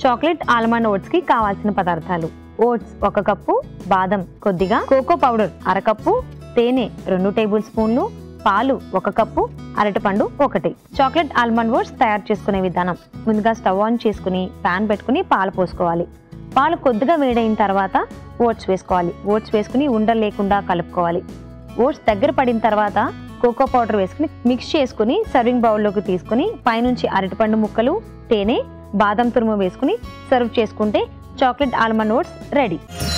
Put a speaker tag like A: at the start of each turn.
A: chocolate almond oats కి కావాల్సిన పదార్థాలు ఓట్స్ ఒక కప్పు బాదం కొద్దిగా కోకో పౌడర్ అరకప్పు తేనె రెండు టేబుల్ స్పూన్లు పాలు ఒక కప్పు అరటిపండు ఒకటి చాక్లెట్ ఆల్మండ్ ఓట్స్ తయారు చేసుకునే విధానం ముందుగా స్టవ్ ఆన్ చేసుకుని ప్యాన్ పెట్టుకుని పాలు పోసుకోవాలి పాలు కొద్దిగా వేడైన తర్వాత ఓట్స్ వేసుకోవాలి ఓట్స్ వేసుకుని ఉండలు లేకుండా కలుపుకోవాలి ఓట్స్ దగ్గర పడిన తర్వాత కోకో పౌడర్ వేసుకుని మిక్స్ చేసుకుని సర్వింగ్ బౌల్లోకి తీసుకుని పైనుంచి అరటిపండు ముక్కలు తేనె బాదం తురుము వేసుకుని సర్వ్ చేసుకుంటే చాక్లెట్ ఆల్మండ్ ఓట్స్ రెడీ